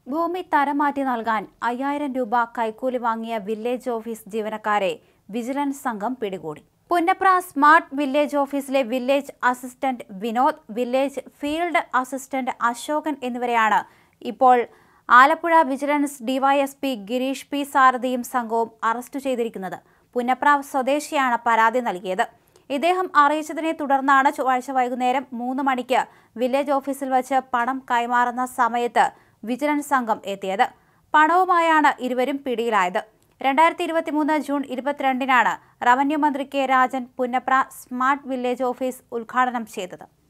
ഭൂമി തരം മാറ്റി നൽകാൻ അയ്യായിരം രൂപ കൈക്കൂലി വാങ്ങിയ വില്ലേജ് ഓഫീസ് ജീവനക്കാരെ വിജിലൻസ് സംഘം പിടികൂടി പുന്നപ്ര സ്മാർട്ട് വില്ലേജ് ഓഫീസിലെ village assistant Vinod village field assistant Ashokan എന്നിവരെയാണ് ഇപ്പോൾ Alappuzha vigilance DYSP Girish P സാരഥിയും സംഘവും അറസ്റ്റ് ചെയ്തിരിക്കുന്നത് പുന്നപ്ര സ്വദേശിയാണ് പരാതി നൽകിയത് ഇദ്ദേഹം അറിയിച്ചതിനെ തുടർന്നാണ് ചൊവ്വാഴ്ച വൈകുന്നേരം മൂന്ന് മണിക്ക് വില്ലേജ് ഓഫീസിൽ വച്ച് പണം കൈമാറുന്ന സമയത്ത് വിജിലൻസ് സംഘം എത്തിയത് പണവുമായാണ് ഇരുവരും പിടിയിലായത് രണ്ടായിരത്തി ഇരുപത്തിമൂന്ന് ജൂൺ ഇരുപത്തിരണ്ടിനാണ് റവന്യൂ മന്ത്രി K Rajan Punnapra smart village office ഉദ്ഘാടനം ചെയ്തത്